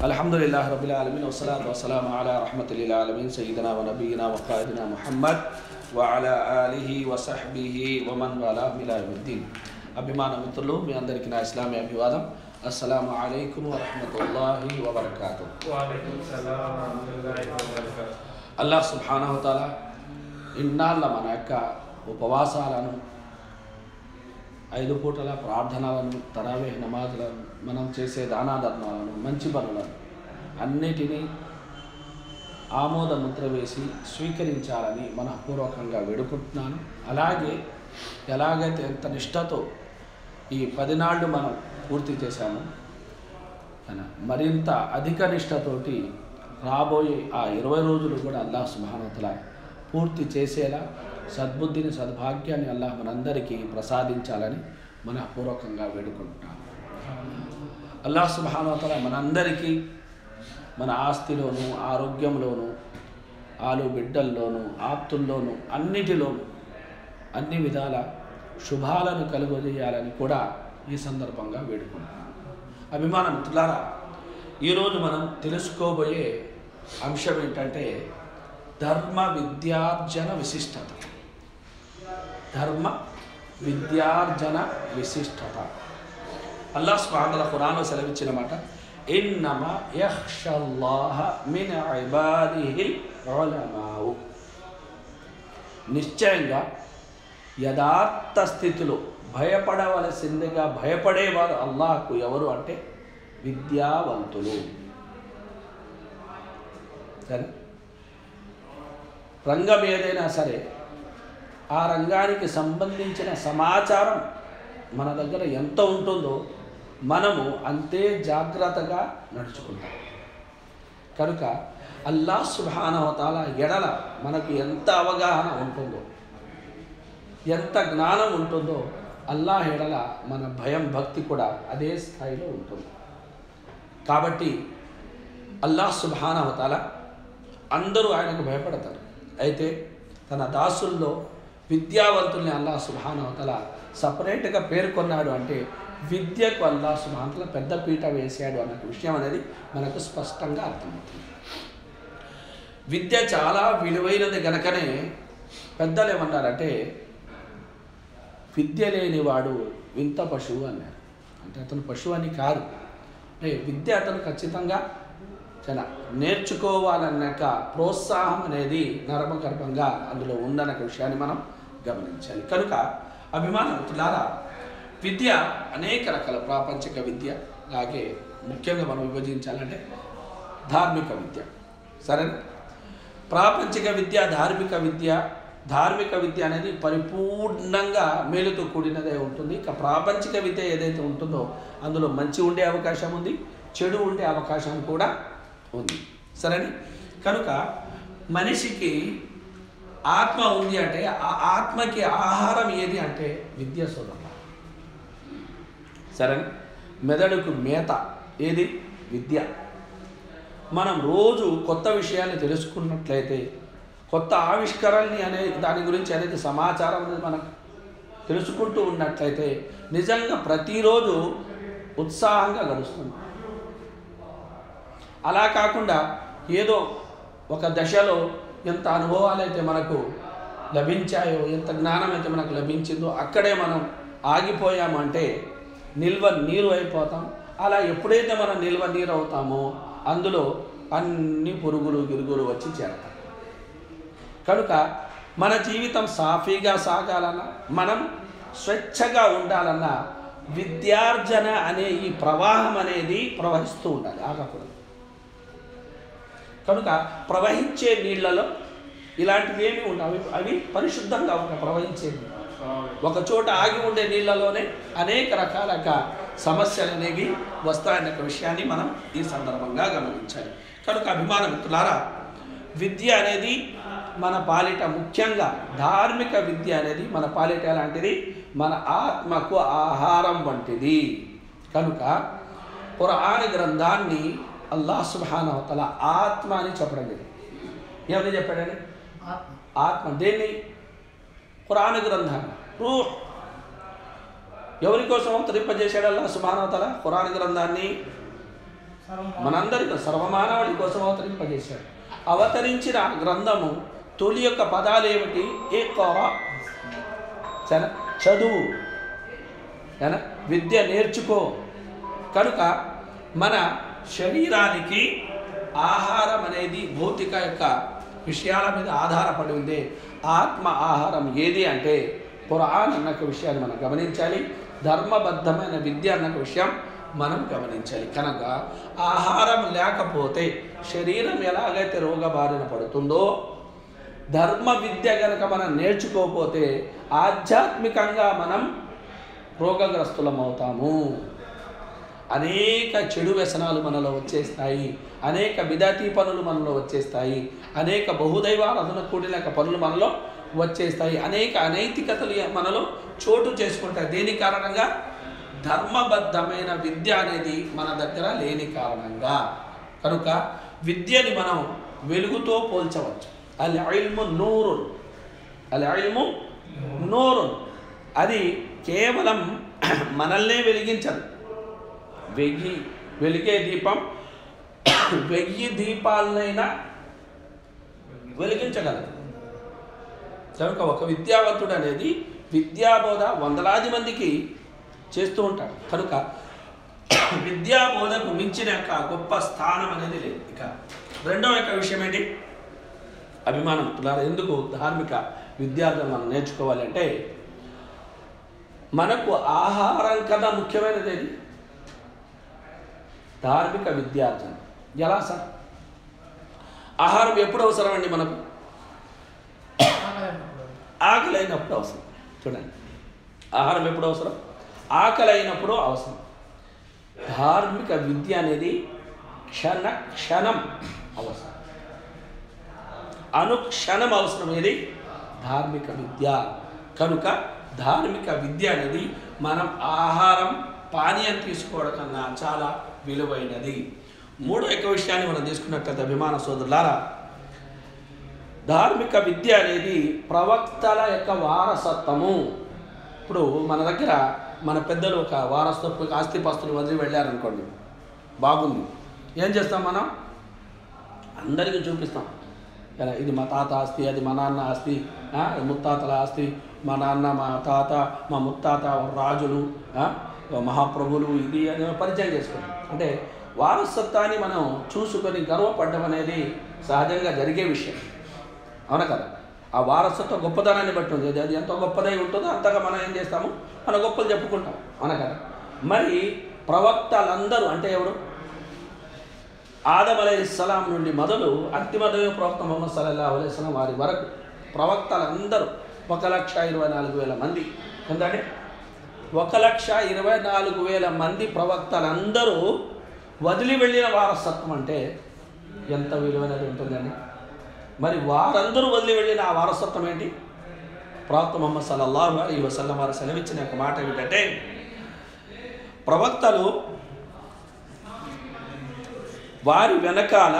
الحمد لله رب العالمين والصلاة والسلام على رحمة للعالمين سيدنا ونبينا وقائدنا محمد وعلى آله وصحبه ومن والاه إلى يوم الدين అభిమాన మిత్రులు మీ అందరికీ నా ఇస్లామీ అభివాదం అస్సలాము అలైకుం వరహమతుల్లాహి వబర్కాతు وعليكم السلام ورحمة الله وبركاته అల్లాహ్ సుబ్హానహుతాల ఇన్నాళ్ళ మన యొక్క ఉపవాసాలను ఐదు పూటల ప్రార్థనలను తరావేహ్ నమాజులను మనం చేసే దానా ధర్మాలను మంచి పనులను అన్నిటినీ ఆమోద ముద్ర వేసి స్వీకరించాలని మనపూర్వకంగా వేడుకుంటున్నాను అలాగే ఎలాగైతే ఎంత నిష్టతో ఈ పది నాళ్ళు మనం పూర్తి చేశామో అన మరింత అధిక నిష్టతోటి రాబోయే ఆ ఇరవై రోజులు కూడా అల్లాహ్ సుబానతల పూర్తి చేసేలా సద్బుద్ధిని సద్భాగ్యాన్ని అల్లాహ్ మనందరికీ ప్రసాదించాలని మనపూర్వకంగా వేడుకుంటున్నాను అల్లాహ్ సుబానతల మనందరికీ మన ఆస్తిలోను ఆరోగ్యంలోను ఆలు బిడ్డల్లోనూ ఆప్తుల్లోనూ అన్నిటిలోనూ అన్ని విధాల శుభాలను కలుగజేయాలని కూడా ఈ సందర్భంగా వేడుకుంటున్నాను అభిమాన మిత్రులారా ఈరోజు మనం తెలుసుకోబోయే అంశం ఏంటంటే ధర్మ విద్యార్జన విశిష్టత ధర్మ విద్యార్జన విశిష్టత అల్లాహ్ స్వాగల ఖురాన్లో సెలవిచ్చిన మాట ఇన్నమ యఖ్షల్లాహ మిన్ ఇబాదిహిల్ ఉలమావు నిశ్చయంగా యథార్థ స్థితిలో భయపడవలసిందిగా భయపడేవారు అల్లాహకు ఎవరు అంటే విద్యావంతులు సరే రంగం ఏదైనా సరే ఆ రంగానికి సంబంధించిన సమాచారం మన దగ్గర ఎంత ఉంటుందో మనము అంతే జాగ్రత్తగా నడుచుకుంటాం కనుక అల్లా సుభానవతాల ఎడల మనకు ఎంత అవగాహన ఉంటుందో ఎంత జ్ఞానం ఉంటుందో అల్లా ఎడల మన భయం భక్తి కూడా అదే స్థాయిలో ఉంటుంది కాబట్టి అల్లాహ్ సుభానవతాల అందరూ ఆయనకు భయపడతారు అయితే తన దాసుల్లో విద్యావంతుల్ని అల్లాహ్ సుభానవతల సపరేట్గా పేర్కొన్నాడు అంటే విద్యకు అల్లాహ్ సుభానతల పెద్ద పీట వేసాడు అన్న విషయం అనేది మనకు స్పష్టంగా అర్థమవుతుంది విద్య చాలా విలువైనది గనకనే పెద్దలు ఏమన్నారంటే విద్య లేనివాడు వింత పశువు అన్నారు అంటే అతను పశువు అని కాదు అంటే విద్య అతను ఖచ్చితంగా చాలా నేర్చుకోవాలన్నాక ప్రోత్సాహం అనేది నరమగర్భంగా అందులో ఉందన్న విషయాన్ని మనం గమనించాలి కనుక అభిమానతులారా విద్య అనేక రకాల ప్రాపంచిక విద్య అలాగే ముఖ్యంగా మనం విభజించాలంటే ధార్మిక విద్య సరేనా ప్రాపంచిక విద్య ధార్మిక విద్య ధార్మిక విద్య అనేది పరిపూర్ణంగా మేలుతో కూడినదే ఉంటుంది ఇక ప్రాపంచిక విద్య ఏదైతే ఉంటుందో అందులో మంచి ఉండే అవకాశం ఉంది చెడు ఉండే అవకాశం కూడా ఉంది సరేని కనుక మనిషికి ఆత్మ ఉంది అంటే ఆ ఆత్మకి ఆహారం ఏది అంటే విద్య సోదరు సరే మెదడుకు మేత ఏది విద్య మనం రోజు కొత్త విషయాన్ని తెలుసుకున్నట్లయితే కొత్త ఆవిష్కరణని అనే దాని గురించి అనేది సమాచారం అనేది మనం తెలుసుకుంటూ ఉన్నట్లయితే నిజంగా ప్రతిరోజు ఉత్సాహంగా గడుస్తుంది అలా కాకుండా ఏదో ఒక దశలో ఎంత అనుభవాలు అయితే మనకు లభించాయో ఎంత జ్ఞానం అయితే మనకు లభించిందో అక్కడే మనం ఆగిపోయామంటే నిల్వ నీరు అయిపోతాం అలా ఎప్పుడైతే మనం నిల్వ నీరు అవుతామో అందులో అన్ని పురుగులు గిరుగులు వచ్చి చేరతాం కనుక మన జీవితం సాఫీగా సాగాలన్నా మనం స్వచ్ఛగా ఉండాలన్నా విద్యార్జన అనే ఈ ప్రవాహం అనేది ప్రవహిస్తూ ఉండాలి ఆగకూడదు కనుక ప్రవహించే నీళ్లలో ఇలాంటివి ఏమి ఉండవు అవి అవి పరిశుద్ధంగా ఉంటాయి ప్రవహించేవి ఒక చోట ఆగి ఉండే నీళ్ళలోనే అనేక రకాల సమస్యలు అనేవి వస్తాయన్న ఒక విషయాన్ని మనం ఈ సందర్భంగా గమనించాలి కనుక అభిమాన మిత్రులారా విద్య అనేది మన పాలిట ముఖ్యంగా ధార్మిక విద్య అనేది మన పాలిట ఎలాంటిది మన ఆత్మకు ఆహారం వంటిది కనుక ఖురాన్ గ్రంథాన్ని అల్లాహ్ సుబానవతల ఆత్మ అని చెప్పడం జరిగింది ఏమని చెప్పాడని ఆత్మ దేన్ని ఖురాన్ గ్రంథాన్ని రూహ్ ఎవరి కోసం అవతరింపజేశాడు అల్లా సుబానవతల ఖురాన్ గ్రంథాన్ని మనందరికీ సర్వమానవుడి కోసం అవతరింపజేశాడు అవతరించిన ఆ గ్రంథము తొలి యొక్క పదాలు ఏమిటి ఏ కోర చన చదువు ఏనా? విద్య నేర్చుకో కనుక మన శరీరానికి ఆహారం అనేది భౌతిక యొక్క విషయాల మీద ఆధారపడి ఉంది ఆత్మ ఆహారం ఏది అంటే పురాణ్ అన్న ఒక విషయాన్ని మనం గమనించాలి ధర్మబద్ధమైన విద్య అన్న ఒక విషయం మనం గమనించాలి కనుక ఆహారం లేకపోతే శరీరం ఎలాగైతే రోగబారిన పడుతుందో ధర్మ విద్య కనుక మనం నేర్చుకోకపోతే ఆధ్యాత్మికంగా మనం రోగగ్రస్తులం అవుతాము అనేక చెడు వ్యసనాలు మనలో వచ్చేస్తాయి అనేక విదాతీ పనులు మనలో వచ్చేస్తాయి అనేక బహుదైవారాధన కూడిన పనులు మనలో వచ్చేస్తాయి అనేక అనైతికతలు మనలో చోటు చేసుకుంటాయి దేని కారణంగా ధర్మబద్ధమైన విద్య అనేది మన దగ్గర లేని కారణంగా కనుక విద్యని మనం వెలుగుతో పోల్చవచ్చు అల్ ఇల్ము నూరు అల్ ఇల్ము నూరు అది కేవలం మనల్నే వెలిగించదు వెయ్యి వెలిగే దీపం వెయ్యి దీపాలనైనా వెలిగించగలదు కనుక ఒక విద్యావంతుడు అనేది విద్యాబోధ వందలాది మందికి చేస్తూ ఉంటాడు కనుక విద్యాబోధకు మించిన యొక్క గొప్ప స్థానం అనేది లేదు ఇక రెండవ యొక్క విషయం ఏంటి అభిమానం పిల్లలు ఎందుకు ధార్మిక విద్యార్థులు మనం నేర్చుకోవాలి అంటే మనకు ఆహారం కన్నా ముఖ్యమైనది ఏది ధార్మిక విద్యార్థులు ఎలా సార్ ఆహారం ఎప్పుడు అవసరం అండి మనకు ఆకలి అయినప్పుడు అవసరం చూడండి ఆహారం ఎప్పుడు అవసరం ఆకలి అయినప్పుడు అవసరం ధార్మిక విద్య అనేది క్షణ క్షణం అవసరం అనుక్షణం అవసరం ఏది ధార్మిక విద్య కనుక ధార్మిక విద్య అనేది మనం ఆహారం పానీయం తీసుకోవడం కన్నా చాలా విలువైనది మూడో యొక్క విషయాన్ని మనం తీసుకున్నట్లయితే అభిమాన సోదరులారా ధార్మిక విద్య అనేది ప్రవక్తల యొక్క వారసత్వము ఇప్పుడు మన దగ్గర మన పెద్దలు ఒక వారసత్వ ఆస్తిపాస్తులు వదిలి వెళ్ళారనుకోండి బాగుంది ఏం చేస్తాం మనం అందరికీ చూపిస్తాం ఇలా ఇది మా తాత ఆస్తి అది మా నాన్న ఆస్తి ఆ, ఇది ముత్తాతల ఆస్తి మా నాన్న మా తాత మా ముత్తాత రాజులు ఆ, మహాప్రభులు ఇది అని పరిచయం చేసుకుంటాం అంటే వారసత్వాన్ని మనం చూసుకొని గర్వపడడం అనేది సహజంగా జరిగే విషయం అవునా కదా ఆ వారసత్వ గొప్పదనాన్ని బట్టి ఉంది అది- అది ఎంత గొప్పదై ఉంటుందో అంతగా మనం ఏం చేస్తాము మన గొప్పలు చెప్పుకుంటాం అవునా కదా మరి ప్రవక్తలందరూ అంటే ఎవరు ఆదం అలైహిస్సలాం నుండి మొదలు అంతిమ దైవ ప్రవక్త మొహమ్మద్ సల్లల్లాహు అలైహి వసల్లం వారి వరకు ప్రవక్తలందరూ ఒక లక్ష ఇరవై నాలుగు వేల మంది ఎంతండి ఒక లక్ష ఇరవై నాలుగు వేల మంది ప్రవక్తలందరూ వదిలి వెళ్ళిన వారసత్వం అంటే ఎంత విలువైనది ఉంటుందండి మరి వారందరూ వదిలి వెళ్ళిన ఆ వారసత్వం ఏంటి ప్రవక్త మొహమ్మద్ సల్లల్లాహు అలైహి వసల్లం వారు సెలవిచ్చిన ఒక మాట ఏమిటంటే ప్రవక్తలు వారి వెనకాల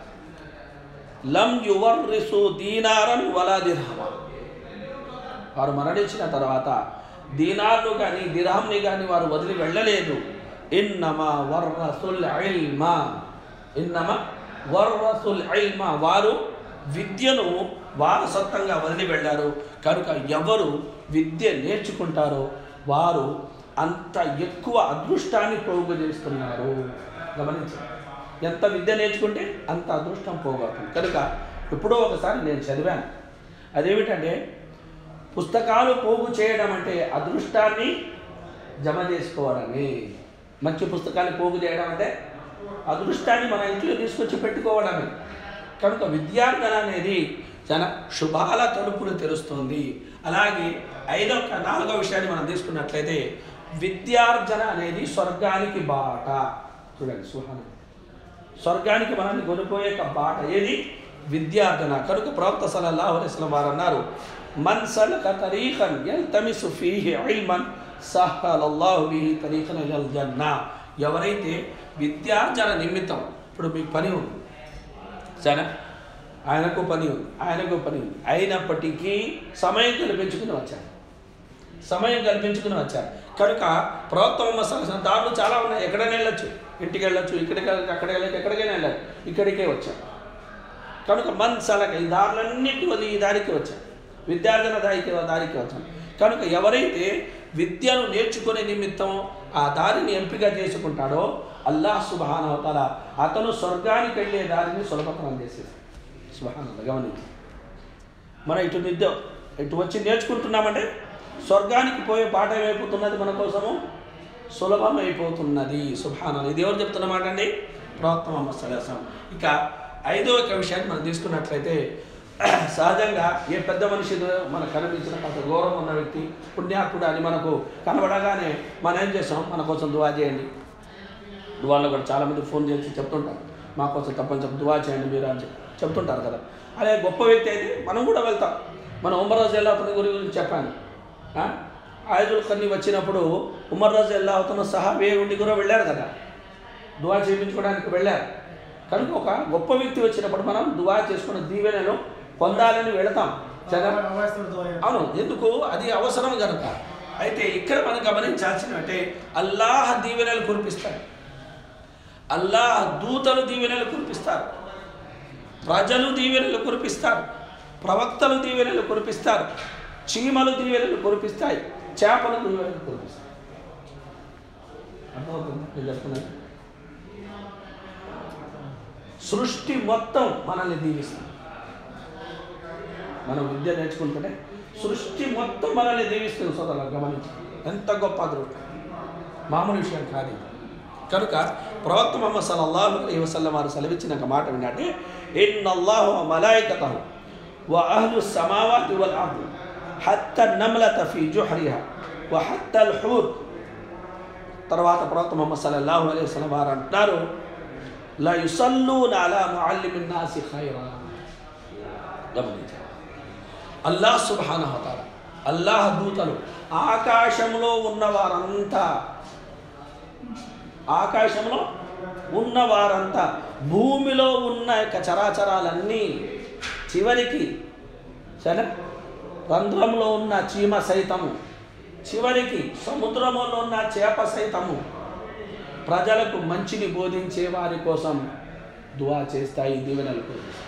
లం యువర్రిసు దీనారన్ వలా దిర్హమ వారు మరణించిన తర్వాత దీనార్ను కానీ దిర్హంని కానీ వారు వదిలి వెళ్ళలేదు ఇన్నమా వర్రసుల్ ఇల్మా ఇన్నమా వర్రసుల్ ఇల్మా వారు విద్యను వారసత్వంగా వదిలి వెళ్ళారు కనుక ఎవరు విద్య నేర్చుకుంటారో వారు అంత ఎక్కువ అదృష్టాన్ని పోగు చేస్తున్నారు గమనించండి ఎంత విద్య నేర్చుకుంటే అంత అదృష్టం పోగొడుతుంది కనుక ఎప్పుడో ఒకసారి నేను చదివాను అదేమిటంటే పుస్తకాలు పోగు చేయడం అంటే అదృష్టాన్ని జమ చేసుకోవడమే మంచి పుస్తకాన్ని పోగు చేయడం అంటే అదృష్టాన్ని మన ఇంట్లో తీసుకొచ్చి పెట్టుకోవడమే కనుక విద్యార్థన అనేది చాలా శుభాల తలుపులు తెరుస్తుంది అలాగే ఐదో నాలుగో విషయాన్ని మనం తీసుకున్నట్లయితే విద్యార్జన అనేది స్వర్గానికి బాట చూడండి సుహానం స్వర్గానికి మనల్ని కొనిపోయే ఒక బాట ఏది విద్యార్థన కనుక ప్రవక్త సల్లల్లాహు అలైహి వసల్లం వారు అన్నారు మన్ సలక తరీఖన్ యల్తమిసు ఫీహి ఇల్మన్ సహలల్లాహు బిహి తరీఖన్ ఇలల్ జన్నా ఎవరైతే విద్యార్జన నిమిత్తం ఇప్పుడు మీకు పని ఉంది సరే ఆయనకు పని ఉంది ఆయనకు పని ఉంది అయినప్పటికీ సమయం కల్పించుకుని వచ్చాడు సమయం కల్పించుకుని వచ్చారు కనుక ప్రవక్త మొహమ్మద్ సల్లాహు అలైహి వసల్లం దారులు చాలా ఉన్నాయి ఎక్కడైనా వెళ్ళొచ్చు ఇంటికి వెళ్ళొచ్చు ఇక్కడికి వెళ్ళొచ్చు అక్కడికి వెళ్ళొచ్చు ఎక్కడికైనా వెళ్ళచ్చు ఇక్కడికే వచ్చాం కనుక మన్ సలక ఈ దారులన్నింటి వదిలి ఈ దారికి వచ్చాం విద్యార్థుల దారికి దారికి వచ్చాం కనుక ఎవరైతే విద్యను నేర్చుకునే నిమిత్తం ఆ దారిని ఎంపిక చేసుకుంటాడో అల్లాహ్ సుబానవతల అతను స్వర్గానికి వెళ్ళే దారిని సులభతరం చేసేది సుబాన గమనించి మనం ఇటు విద్య ఇటు వచ్చి నేర్చుకుంటున్నామంటే స్వర్గానికి పోయే పాట ఏమైపోతున్నది మన కోసము సులభం అయిపోతున్నది సుభాన ఇది ఎవరు చెప్తున్న మాట అండి ప్రవక్త మొహమ్మద్ సల్లాహం ఇక ఐదవ ఒక విషయాన్ని మనం తీసుకున్నట్లయితే సహజంగా ఏ పెద్ద మనిషి మనకు కనిపించిన కొంత గౌరవం ఉన్న వ్యక్తి పుణ్యాత్ముడు అని మనకు కనబడగానే మనం ఏం చేస్తాం మన కోసం దువా చేయండి దువాలో కూడా చాలామంది ఫోన్ చేసి చెప్తుంటారు మా కోసం తప్పని చెప్పి దువా చేయండి మీరు అని చెప్పి చెప్తుంటారు కదా అదే గొప్ప వ్యక్తి అయితే మనం కూడా వెళ్తాం మనం ఉమర్ రోజు అతని గురించి చెప్పాను ఆ? ఆయుధులు కొన్ని వచ్చినప్పుడు ఉమర్ రోజు అవుతున్న సహా వే ఉండి కూడా వెళ్ళారు కదా దువా చేయించుకోవడానికి వెళ్ళారు కనుక ఒక గొప్ప వ్యక్తి వచ్చినప్పుడు మనం దువా చేసుకున్న దీవెనలు పొందాలని వెళతాం సరేనా అవును ఎందుకు అది అవసరం కనుక అయితే ఇక్కడ మనం గమనించాల్సిన అంటే అల్లాహ్ దీవెనలు కురిపిస్తాడు అల్లాహ్ దూతలు దీవెనలు కురిపిస్తారు ప్రజలు దీవెనలు కురిపిస్తారు ప్రవక్తలు దీవెనలు కురిపిస్తారు చీమలు దీవెనలు కురిపిస్తాయి చేపలు దీవెనలు కురిపిస్తాయి అర్థమవుతుందా నేను చెప్తున్నాను సృష్టి మొత్తం మనల్ని దీవిస్తుంది మనం విద్య నేర్చుకుంటుంటే సృష్టి మొత్తం మనల్ని దీవిస్తుంది సోదరులు గమనించి ఎంత గొప్ప అదృష్టం మామూలు విషయం కాదు ఇది. కనుక ప్రవక్త మొహమ్మద్ సల్లల్లాహు అలైహి వసల్లం వారు సెలవిచ్చిన ఒక మాట వినంటే ఇన్నల్లాహు మలాయికతహు వ అహ్లు సమావాతి వల్ అర్ద్ హత్త నమ్లత ఫీ జుహరిహా వ హత్త అల్ హూర్ తర్వాత ప్రవక్త మొహమ్మద్ సల్లల్లాహు అలైహి వసల్లం వారు అంటున్నారు లా యుసల్లూన అలా ముఅల్లిమిన్ నాసి ఖైరా గమనించాలి అల్లాహ్ సుబ్హానహుతాల అల్లాహ్ దూతలు ఆకాశంలో ఉన్న వారంతా ఆకాశంలో ఉన్న వారంతా భూమిలో ఉన్న యొక్క చరాచరాలన్నీ చివరికి సరే రంధ్రంలో ఉన్న చీమ సైతము చివరికి సముద్రములో ఉన్న చేప సైతము ప్రజలకు మంచిని బోధించే వారి కోసం దువా చేస్తాయి దీవెనలు కురిపిస్తాయి.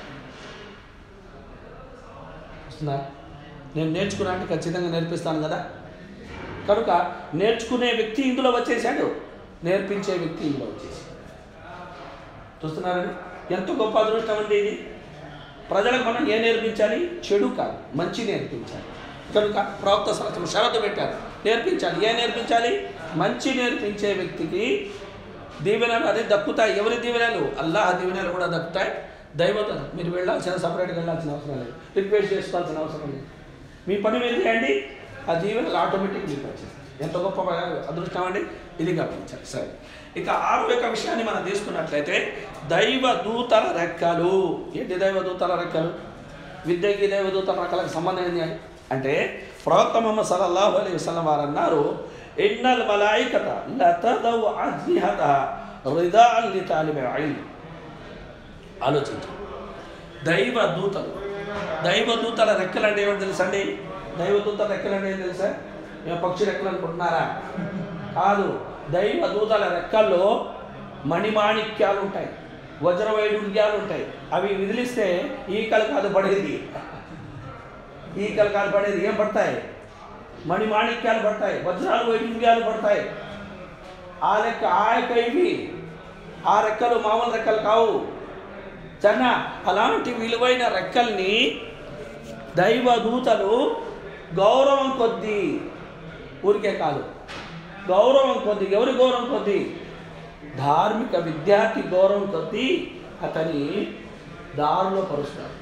వస్తుందా నేను నేర్చుకున్నా అంటే ఖచ్చితంగా నేర్పిస్తాను కదా కనుక నేర్చుకునే వ్యక్తి ఇందులో వచ్చేసాడు నేర్పించే వ్యక్తి ఇందులో వచ్చేసి చూస్తున్నారండి ఎంత గొప్ప అదృష్టం అండి ఇది ప్రజలకు మనం ఏ నేర్పించాలి చెడు కాదు మంచి నేర్పించాలి కనుక ప్రవక్త శాస్త్రం షరతు పెట్టారు నేర్పించాలి ఏ నేర్పించాలి మంచి నేర్పించే వ్యక్తికి దీవెనలు అనేది దక్కుతాయి ఎవరి దీవెనలు అల్లాహ్ దీవెనలు కూడా దక్కుతాయి దైవత మీరు వెళ్ళాల్సిన సపరేట్గా వెళ్ళాల్సిన అవసరం లేదు రిక్వెస్ట్ చేసుకోవాల్సిన అవసరం లేదు మీ పని మీరు చేయండి ఆ దీవెనలు ఆటోమేటిక్ మీకు వచ్చేస్తాయి ఎంత గొప్ప అదృష్టం అండి ఇది గమనించాలి సరే ఇక ఆరో యొక్క విషయాన్ని మనం తీసుకున్నట్లయితే దైవ దూతల రెక్కలు ఏంటి దైవ దూతల రెక్కలు విద్యకి దైవ దూతల రెక్కలకు సంబంధం ఏంటి అని అంటే ప్రవక్త మొహమ్మద్ సల్లల్లాహు అలైహి వసల్లం వారు అన్నారు ఇన్నల్ మలాయికత లతదౌ అజ్నిహత రిదాన్ లి తాలిబి ఇల్మ్ ఆలోచించు దైవ దూతలు దైవ దూతల రెక్కలు అంటే ఏమో తెలుసండి దైవ దూతల రెక్కలు అంటే ఏం తెలుసా మేము పక్షి రెక్కలు అనుకుంటున్నారా కాదు దైవ దూతల రెక్కల్లో మణిమాణిక్యాలు ఉంటాయి వజ్రవైడూర్యాలు ఉంటాయి అవి విదిలిస్తే ఈకలు కాదు పడేది ఈకలు కాదు పడేది ఏం పడతాయి మణిమాణిక్యాలు పడతాయి వజ్రాలు వైడూర్యాలు పడతాయి ఆ లెక్క ఆ యొక్క ఇవి ఆ రెక్కలు మామూలు రెక్కలు కావు చన్న అలాంటి విలువైన రెక్కల్ని దైవ దూతలు గౌరవం కొద్దీ ఊరికే కాదు గౌరవం కొద్దీ ఎవరి గౌరవం కొద్దీ ధార్మిక విద్యార్థి గౌరవం కొద్దీ అతని దారిలో పరుస్తారు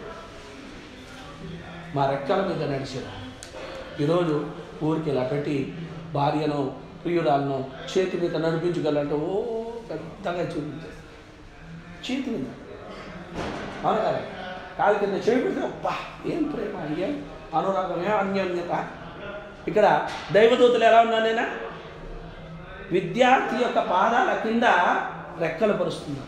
మా రెక్కల మీద నడిచారు ఈరోజు ఊరికి ఇలా పెట్టి భార్యను ప్రియురాలను చేతి మీద నడిపించగలంటే ఓ పెద్దగా చూపించారు చేతి మీద అవును కదా కాలు కింద చేయి పెడితే అబ్బా ఏం ప్రేమ ఏం అనురాగం ఏం అన్యోన్యత ఇక్కడ దైవదూతలు ఎలా ఉన్నా నేనా విద్యార్థి యొక్క పాదాల కింద రెక్కలు పరుస్తున్నారు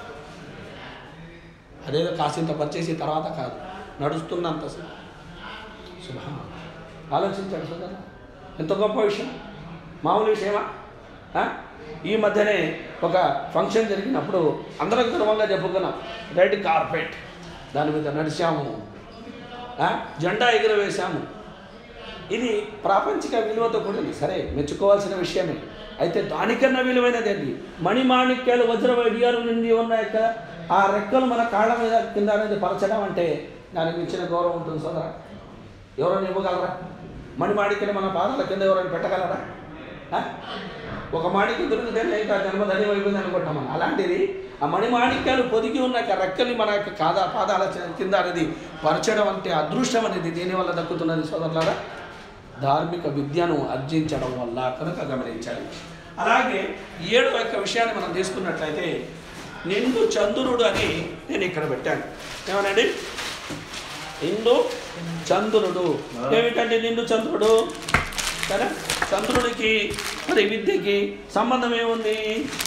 అదేదో కాసింత పనిచేసి తర్వాత కాదు నడుస్తున్నంత శుభం ఆలోచించాడు సోదరా ఎంత గొప్ప విషయం మామూలు విషయమా ఆ? ఈ మధ్యనే ఒక ఫంక్షన్ జరిగినప్పుడు అందరం గర్వంగా చెప్పుకున్నాం రెడ్ కార్పెట్ దాని మీద నడిచాము ఆ? జెండా ఎగురవేశాము ఇది ప్రాపంచిక విలువతో కూడింది సరే మెచ్చుకోవాల్సిన విషయమే అయితే దానికన్నా విలువైనది ఏంటి మణిమాణిక్యాలు వజ్ర వైడియాలు నుండి ఉన్న యొక్క ఆ రెక్కలు మన కాళ్ళ మీద కింద అనేది పరచడం అంటే దానికి ఇచ్చిన గౌరవం ఉంటుంది సోదరా ఎవరైనా ఇవ్వగలరా మణిమాణిక్యని మన పాదాల కింద ఎవరైనా పెట్టగలరా ఆ? ఒక మాణిక్య దొరికితే లేక జన్మ ధన్యం అయిపోయింది అనుకుంటాం మనం అలాంటిది ఆ మణిమాణిక్యాలు పొదిగి ఉన్న యొక్క రెక్కల్ని మన యొక్క కాదా పాదాల చ- కింద అనేది పరచడం అంటే అదృష్టం అనేది దీనివల్ల దక్కుతున్నది సోదరులారా ధార్మిక విద్యను అర్జించడం వల్ల కనుక గమనించాలి అలాగే ఏడవ యొక్క విషయాన్ని మనం తీసుకున్నట్లయితే నిండు చంద్రుడు అని నేను ఇక్కడ పెట్టాను ఏమనండి నిండు చంద్రుడు ఏమిటండి నిండు చంద్రుడు కదా చంద్రుడికి మరి విద్యకి సంబంధం ఏముంది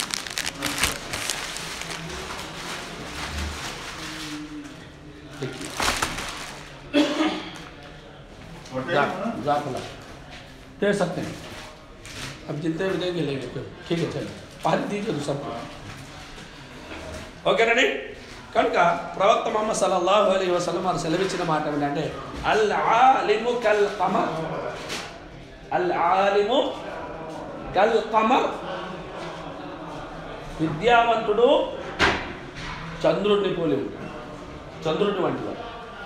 जा- जाफला दे सकते हैं अब जितने भी देंगे लेंगे कोई ठीक है चलो पानी दीजिए तो सबको ఓకేనండి కనుక ప్రవక్త మొహమ్మద్ సల్లల్లాహు అలీ వసలం వారు సెలవిచ్చిన మాట ఏమిటంటే అల్ ఆలిము కల్ కమర్ అల్ ఆలిము కల్ కమర్ విద్యావంతుడు చంద్రుడిని పోలి ఉంటాడు చంద్రుడి వంటి వాడు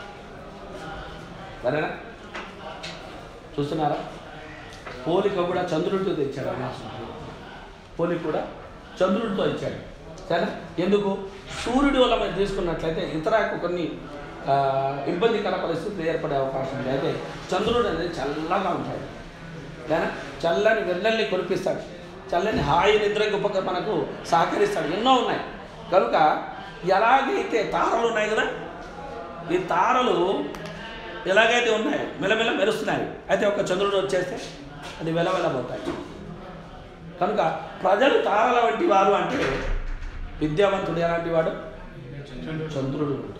సరేనా చూస్తున్నారా పోలిక కూడా చంద్రుడితో తెచ్చాడు అల్లాహ్ పోలిక కూడా చంద్రుడితో ఇచ్చాడు సరే ఎందుకు సూర్యుడి వల్ల మనం తీసుకున్నట్లయితే ఇతరకు కొన్ని ఆ, ఇబ్బందికర పరిస్థితులు ఏర్పడే అవకాశం ఉంది అయితే చంద్రుడు అనేది చల్లగా ఉంటాడు సరేనా చల్లని వెన్నెల్ని కురిపిస్తాడు చల్లని హాయి నిద్రకు ఉపక మనకు సహకరిస్తాడు ఎన్నో ఉన్నాయి కనుక ఎలాగైతే తారలు ఉన్నాయి కదా ఈ తారలు ఎలాగైతే ఉన్నాయో మెలమెల మెరుస్తున్నాయి అయితే ఒక చంద్రుడు వచ్చేస్తే అది వెలవెలబోతాయి కనుక ప్రజలు తారల వంటి వారు అంటే విద్యావంతుడు ఎలాంటి వాడు చంద్రుడు వంటి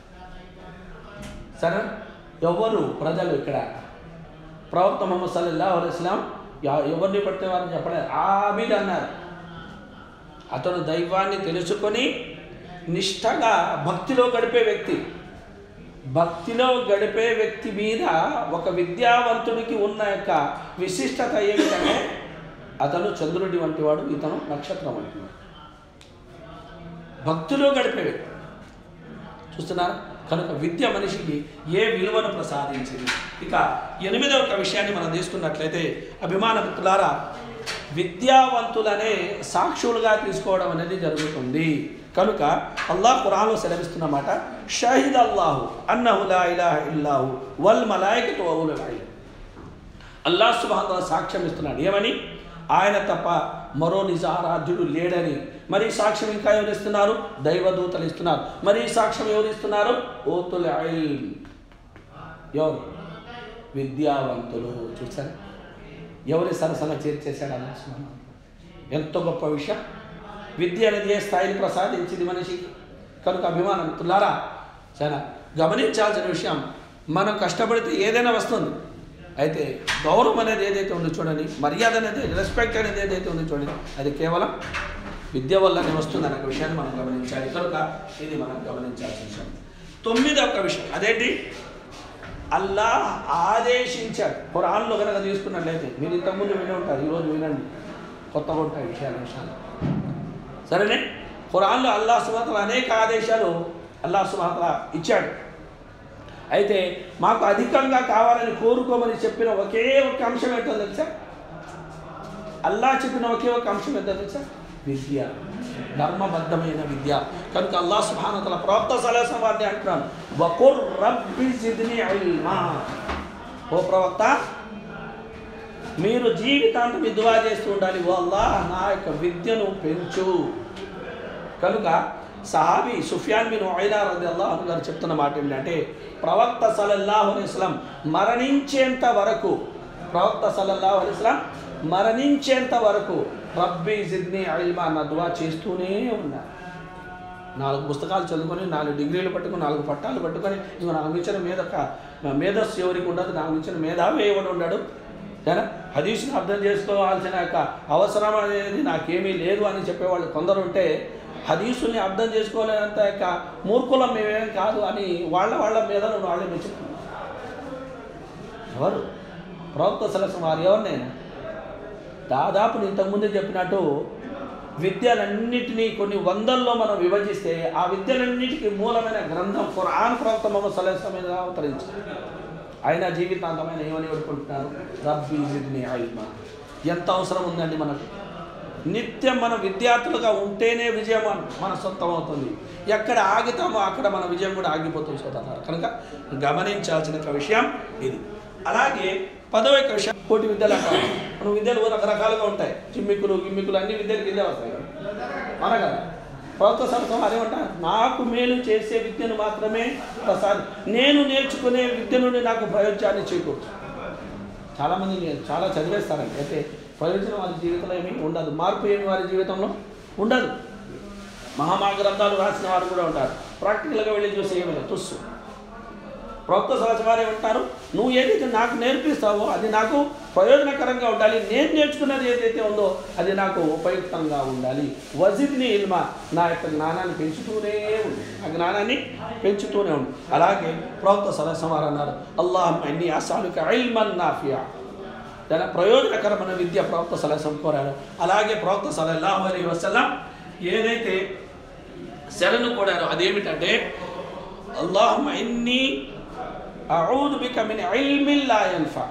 సరే ఎవరు ప్రజలు ఇక్కడ ప్రవక్త మొహమ్మద్ సల్లల్లాహు అలైహి వసల్లం ఎవ- ఎవరిని పడితే వారిని చెప్పలేదు ఆబిద్ అన్నారు అతను దైవాన్ని తెలుసుకొని నిష్టగా భక్తిలో గడిపే వ్యక్తి భక్తిలో గడిపే వ్యక్తి మీద ఒక విద్యావంతుడికి ఉన్న యొక్క విశిష్టత ఏమిటంటే అతను చంద్రుడి వంటి వాడు ఇతను నక్షత్రం వంటి వాడు భక్తిలో గడిపే వ్యక్తి చూస్తున్నారా కనుక విద్య మనిషికి ఏ విలువను ప్రసాదించింది ఇక ఎనిమిదవ ఒక విషయాన్ని మనం తీసుకున్నట్లయితే అభిమాన మిత్రులారా విద్యావంతులనే సాక్షులుగా తీసుకోవడం అనేది జరుగుతుంది కనుక అల్లాహ్ ఖురాన్లో సెలవిస్తున్నమాట షాహిద్ అల్లాహు అన్నహు లా ఇలాహ ఇల్లాహు వల్ మలాయికతు వౌల్ ఇల్మ్ అల్లాహ్ సుబాన్ సాక్ష్యం ఇస్తున్నాడు ఏమని ఆయన తప్ప మరో నిజారాధ్యుడు లేడని మరి ఈ సాక్ష్యం ఇంకా ఎవరు ఇస్తున్నారు దైవదూతలు ఇస్తున్నారు మరి ఈ సాక్ష్యం ఎవరు ఇస్తున్నారు ఓతుల్ ఇల్మ్. ఎవరు విద్యావంతులు చూసారా ఎవరి సరసన చేర్చేశాడు అల్లాహ్ సుబ్హానాహు వతాలా. ఎంతో గొప్ప విషయం విద్య అనేది ఏ స్థాయిని ప్రసాదించింది మనిషికి కనుక అభిమానం తులారా చాలా గమనించాల్సిన విషయం మనం కష్టపడితే ఏదైనా వస్తుంది అయితే గౌరవం అనేది ఏదైతే ఉందో చూడండి మర్యాద అనేది రెస్పెక్ట్ అనేది ఏదైతే ఉందో చూడండి అది కేవలం విద్య వల్లనే వస్తుంది అనే విషయాన్ని మనం గమనించాలి కనుక ఇది మనం గమనించాల్సిన విషయం తొమ్మిది ఒక విషయం అదేంటి అల్లాహ్ ఆదేశించాడు ఖురాన్లో కనుక తీసుకున్నట్లయితే మీరు ఇంతకుముందు విని ఉంటారు ఈరోజు వినండి కొత్తగా ఉంటాయి విషయాలు విషయాలు సరేనే ఖురాన్లో అల్లాహ్ సుమాతల అనేక ఆదేశాలు అల్లాహ్ సుమాతల ఇచ్చాడు అయితే మాకు అధికంగా కావాలని కోరుకోమని చెప్పిన ఒకే ఒక అంశం ఏంటో తెలుసా అల్లాహ్ చెప్పిన ఒకే ఒక అంశం ఏంటో తెలుసా విద్య ధర్మబద్ధమైన విద్య కనుక అల్లాహ్ సుభానతల ప్రవక్త సలహా వారిని అంటున్నాను వకుర్ రబ్బి జిద్ని ఇల్మా ఓ ప్రవక్త మీరు జీవితాంతం ఈ దువా చేస్తూ ఉండాలి ఓ అల్లాహ్ నా యొక్క విద్యను పెంచు కనుక సహాబీ సుఫియాన్ బిన్ ఐనా రది అల్లాహ్ గారు చెప్తున్న మాట ఏంటంటే ప్రవక్త సల్లల్లాహు అలైస్లాం మరణించేంత వరకు ప్రవక్త సల్లల్లాహు అలైస్లాం మరణించేంత వరకు రబ్బీ జిద్ని ఇల్మా అన్న దువా చేస్తూనే ఉన్నారు నాలుగు పుస్తకాలు చదువుకొని నాలుగు డిగ్రీలు పట్టుకొని నాలుగు పట్టాలు పట్టుకొని ఇంకో నాకు ఇచ్చిన మీద మేధస్సు ఎవరికి ఉండదు నాకు ఇచ్చిన మేధావి ఎవడు ఉన్నాడు సరేనా హదీస్ని అర్థం చేసుకోవాల్సిన యొక్క అవసరం అనేది నాకేమీ లేదు అని చెప్పేవాళ్ళు కొందరు ఉంటే హదీసుల్ని అర్థం చేసుకోలేనంత యొక్క మూర్ఖులం మేమేం కాదు అని వాళ్ళ వాళ్ళ మీద వాళ్ళే మెచ్చుకున్నారు ఎవరు ప్రవక్త సలసం వారు ఎవరినైనా దాదాపు నేను ఇంతకుముందే చెప్పినట్టు విద్యలన్నిటినీ కొన్ని వందల్లో మనం విభజిస్తే ఆ విద్యలన్నిటికీ మూలమైన గ్రంథం ఖురాన్ ప్రవక్త మొహమ్మద్ సలహా మీద అవతరించారు ఆయన జీవితాంతమైన ఏమని వేడుకుంటున్నారు రబ్బీ జిడ్ని ఇల్మా ఎంత అవసరం ఉందండి మనకు నిత్యం మనం విద్యార్థులుగా ఉంటేనే విజయం మన- మన సొంతం అవుతుంది ఎక్కడ ఆగుతామో అక్కడ మన విజయం కూడా ఆగిపోతుంది సోదరులారా కనుక గమనించాల్సిన ఒక విషయం ఇది అలాగే పదవ యొక్క విషయం కోటి విద్యలు అంటారు మన విద్యలు రకరకాలుగా ఉంటాయి జిమ్మికులు గిమ్మికులు అన్ని విద్యలు కిందే వస్తాయి కదా మన కదా ప్రభుత్వ సంస్థ అదేమంటారు నాకు మేలు చేసే విద్యను మాత్రమే ప్రసాద్ నేను నేర్చుకునే విద్య నుండి నాకు ప్రయోజనాన్ని చేకూర్చు చాలామంది నేను చాలా చదివేస్తారండి అయితే ప్రయోజనం వారి జీవితంలో ఏమీ ఉండదు మార్పు ఏమి వారి జీవితంలో ఉండదు మహామా గ్రంథాలు రాసిన వారు కూడా ఉంటారు ప్రాక్టికల్గా వెళ్ళి చూసి ఏమి లేదు తుస్సు ప్రభుత్వ సహజ వారే ఉంటారు నువ్వు ఏదైతే నాకు నేర్పిస్తావో అది నాకు ప్రయోజనకరంగా ఉండాలి నేను నేర్చుకున్నది ఏదైతే ఉందో అది నాకు ఉపయుక్తంగా ఉండాలి వజిద్ని ఇల్మా నా యొక్క జ్ఞానాన్ని పెంచుతూనే ఉంది ఆ జ్ఞానాన్ని పెంచుతూనే ఉంది అలాగే ప్రభుత్వ సదస్సు వారు అన్నారు అల్లాహ్ అన్ని అసాలుక ఇల్మన్ నాఫియా దాని ప్రయోజనకరమైన విద్య ప్రవక్త సలహం కోరారు అలాగే ప్రవక్త సలహా అలీ వసలం ఏదైతే శరణు కోరారో అదేమిటంటే అల్లాహ్ ఇన్ని అఊదు బిక మిన్ ఇల్మిన్ లా యన్ఫా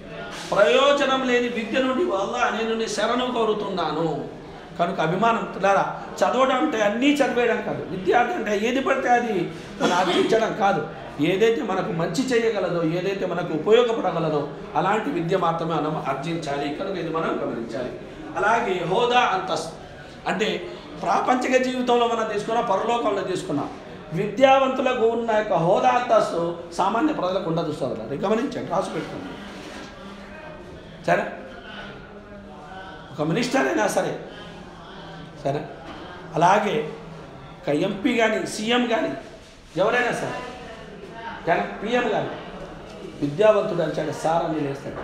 ప్రయోజనం లేని విద్య నుండి వల్ల నేను నీ శరణు కోరుతున్నాను కనుక అభిమానం లారా చదవడం అంటే అన్నీ చదివేయడం కాదు విద్యార్థి అంటే ఏది పడితే అది మనం అర్జించడం కాదు ఏదైతే మనకు మంచి చేయగలదో ఏదైతే మనకు ఉపయోగపడగలదో అలాంటి విద్య మాత్రమే మనం అర్జించాలి కనుక ఇది మనం గమనించాలి అలాగే హోదా అంతస్తు అంటే ప్రాపంచిక జీవితంలో మనం తీసుకున్నాం పరలోకంలో తీసుకున్నాం విద్యావంతులకు ఉన్న యొక్క హోదా అంతస్తు సామాన్య ప్రజలకు ఉండదు సోదరు గమనించండి రాసి పెట్టుకోండి సరే ఒక మినిస్టర్ అయినా సరే సరే అలాగే ఒక ఎంపీ కానీ సీఎం కానీ ఎవరైనా సరే కానీ పిఎం కానీ విద్యావంతుడు అంటే సార్ అని లేస్తాడు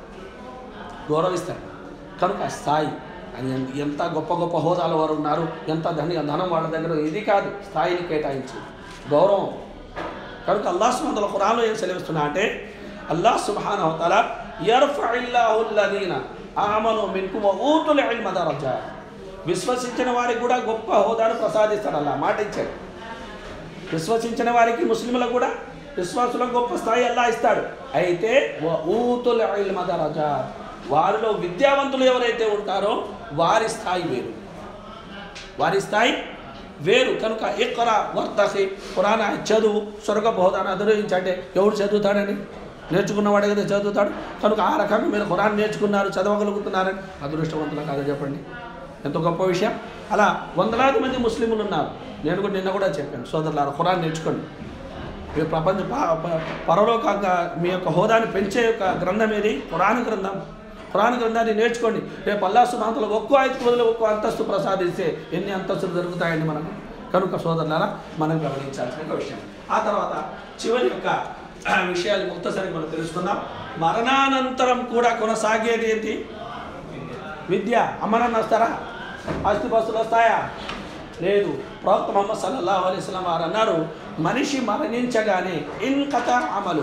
గౌరవిస్తాడు కనుక ఆ స్థాయి అది ఎన్- ఎంత గొప్ప గొప్ప హోదాల వారు ఉన్నారు ఎంత ధని ధనం వాళ్ళ దగ్గర ఇది కాదు స్థాయిని కేటాయించి గౌరవం కనుక అల్లాహ్ సుమంతుల ఖురాన్లో ఏం సెలవిస్తున్నా అంటే అల్లాహ్ సుబ్హాన అవతల యర్ఫఇల్లాహుల్లదీన ఆమను మిన్కుమ ఊతుల ఇల్మ దరజా విశ్వసించిన వారికి కూడా గొప్ప హోదాను ప్రసాదిస్తాడు అల్లా మాట ఇచ్చాడు విశ్వసించిన వారికి ముస్లింలకు కూడా విశ్వాసులకు గొప్ప స్థాయి అల్లా ఇస్తాడు అయితే వ ఊతుల ఇల్మ దరజా వారిలో విద్యావంతులు ఎవరైతే ఉంటారో వారి స్థాయి వేరు వారి స్థాయి వేరు కనుక ఇక్కర వర్తకి పురాణ చదువు స్వర్గ బోధాన్ని అనుభవించంటే ఎవడు చదువుతాడని నేర్చుకున్నవాడే కదా చదువుతాడు కనుక ఆ రకంగా మీరు ఖురాన్ నేర్చుకున్నారు చదవగలుగుతున్నారని అదృష్టవంతులు కాదు చెప్పండి ఎంత గొప్ప విషయం అలా వందలాది మంది ముస్లింలు ఉన్నారు నేను కూడా నిన్న కూడా చెప్పాను సోదరులారా ఖురాన్ నేర్చుకోండి మీ ప్రపంచ ప- ప- పరలోకంగా మీ యొక్క హోదాని పెంచే యొక్క గ్రంథం ఏది ఖురాన్ గ్రంథం ఖురాన్ గ్రంథాన్ని నేర్చుకోండి రేపు అల్లా సుమాంతలు ఒక్కో ఐదు బదులు ఒక్కో అంతస్తు ప్రసాదిస్తే ఎన్ని అంతస్తులు దొరుకుతాయండి మనకు కనుక సోదరులారా మనం గమనించాల్సిన ఒక విషయం ఆ తర్వాత చివరి యొక్క ఆ, విషయాలు ముక్తసరి మనం తెలుసుకుందాం మరణానంతరం కూడా కొనసాగేది ఏంటి విద్య అమ్మనాన్న వస్తారా ఆస్తిపాస్తులు వస్తాయా లేదు ప్రవక్త మొహమ్మద్ సల్లల్లాహు అలైహి వసల్లం వారు అన్నారు మనిషి మరణించగానే ఇన్ కథ అమలు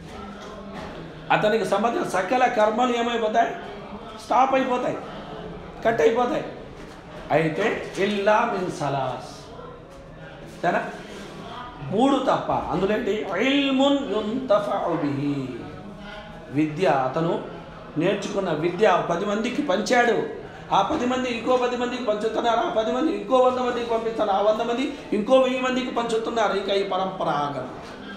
అతనికి సంబంధించిన సకల కర్మలు ఏమైపోతాయి స్టాప్ అయిపోతాయి కట్ అయిపోతాయి అయితే ఇల్లా మిన్ సలాస్ సరేనా మూడు తప్ప అందులో ఏంటి ఇల్మున్ యుంతఫఉ బిహి విద్య అతను నేర్చుకున్న విద్య పది మందికి పంచాడు ఆ పది మంది ఇంకో పది మందికి పంచుతున్నారు ఆ పది మంది ఇంకో వంద మందికి పంపిస్తున్నారు ఆ వంద మంది ఇంకో వెయ్యి మందికి పంచుతున్నారు ఇక ఈ పరంపర ఆగదు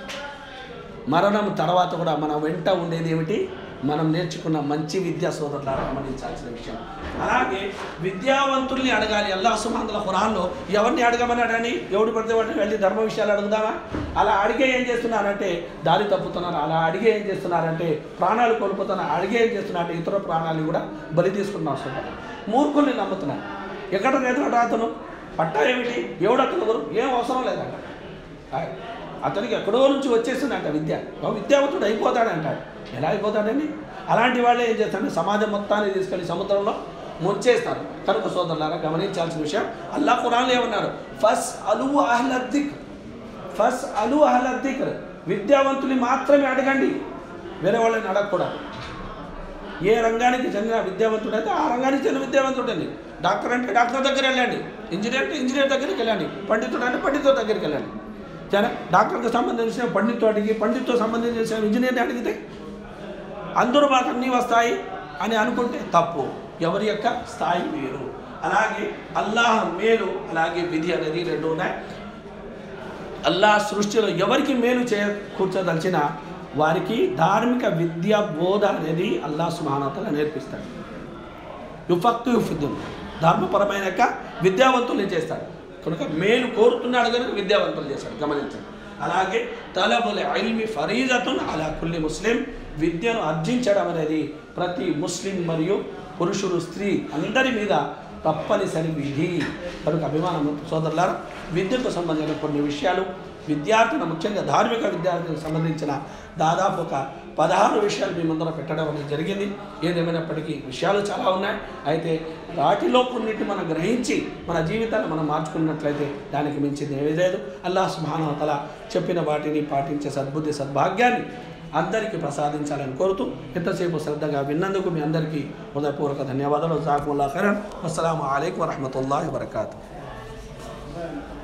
మరణం తర్వాత కూడా మన వెంట ఉండేది ఏమిటి మనం నేర్చుకున్న మంచి విద్యా సోదరులారా గమనించాల్సిన విషయం అలాగే విద్యావంతుల్ని అడగాలి అల్లా సుమాంతుల ఖురాన్లో ఎవరిని అడగమన్నాడని ఎవడు పడితే వాడిని వెళ్ళి ధర్మ విషయాలు అడుగుదామా అలా అడిగే ఏం చేస్తున్నారంటే దారి తప్పుతున్నారు అలా అడిగే ఏం చేస్తున్నారంటే ప్రాణాలు కోల్పోతున్నారు అడిగే ఏం చేస్తున్నారంటే ఇతర ప్రాణాలు కూడా బలి తీసుకుంటున్నారు సోదరు మూర్ఖుల్ని నమ్ముతున్నారు ఎక్కడ లేదు అతను పట్టా ఏమిటి ఎవడు అతను ఎవరు ఏం అవసరం లేదంట హాయ్. అతనికి ఎక్కడో నుంచి వచ్చేసిందంట విద్య ఒక విద్యావంతుడు అయిపోతాడంటాడు ఎలా అయిపోతాడని అలాంటి వాళ్ళే ఏం చేస్తారంటే సమాజం మొత్తాన్ని తీసుకెళ్ళి సముద్రంలో ముంచేస్తారు కనుక సోదరులారా గమనించాల్సిన విషయం అల్లా ఖురాన్లో ఏమన్నారు ఫస్ అలు అహ్లద్దిక్ ఫస్ అలు అహ్లద్దిక్ విద్యావంతుని మాత్రమే అడగండి వేరే వాళ్ళని అడగకూడదు ఏ రంగానికి చెందిన విద్యావంతుడైతే ఆ రంగానికి చెందిన విద్యావంతుడండి డాక్టర్ అంటే డాక్టర్ దగ్గర వెళ్ళండి ఇంజనీర్ అంటే ఇంజనీర్ దగ్గరికి వెళ్ళండి పండితుడు అంటే పండితుడు దగ్గరికి వెళ్ళండి సరే డాక్టర్కి సంబంధించిన పండితు అడిగి పండితుతో సంబంధించిన ఇంజనీర్ని అడిగితే అందరూ మాకు అన్నీ వస్తాయి అని అనుకుంటే తప్పు ఎవరి యొక్క స్థాయి వేరు అలాగే అల్లాహ్ మేలు అలాగే విధి అనేది రెండు ఉన్నాయి అల్లాహ్ సృష్టిలో ఎవరికి మేలు చే కూర్చోదలిచిన వారికి ధార్మిక విద్య బోధ అనేది అల్లాహ్ సుమానతగా నేర్పిస్తాడు యుఫక్తు యుఫుద్దున్ ధర్మపరమైన యొక్క విద్యావంతుల్ని చేస్తాడు కనుక మేలు కోరుతున్నాడు కనుక విద్యావంతులు చేస్తాడు గమనించండి అలాగే తలబుల్ ఐల్మి ఫరీజతున్ అలా కుల్లి ముస్లిం విద్యను అర్జించడం అనేది ప్రతి ముస్లిం మరియు పురుషుడు స్త్రీ అందరి మీద తప్పనిసరి విధి కనుక అభిమానం సోదరులారా విద్యకు సంబంధించిన కొన్ని విషయాలు విద్యార్థులు ముఖ్యంగా ధార్మిక విద్యార్థులకు సంబంధించిన దాదాపు ఒక పదహారు విషయాలు మీ ముందర పెట్టడం అనేది జరిగింది ఏదేమైనప్పటికీ విషయాలు చాలా ఉన్నాయి అయితే వాటిలో కొన్నిటిని మనం గ్రహించి మన జీవితాన్ని మనం మార్చుకున్నట్లయితే దానికి మించింది ఏమీ లేదు అల్లాహ్ సుబ్హానహు తల చెప్పిన వాటిని పాటించే సద్బుద్ధి సద్భాగ్యాన్ని అందరికీ ప్రసాదించాలని కోరుతూ ఎంతసేపు శ్రద్ధగా విన్నందుకు మీ అందరికీ హృదయపూర్వక ధన్యవాదాలు జాకుల్లా ఖరన్ అస్సలం అయికు వరహమతుల్లా వబర్కాతు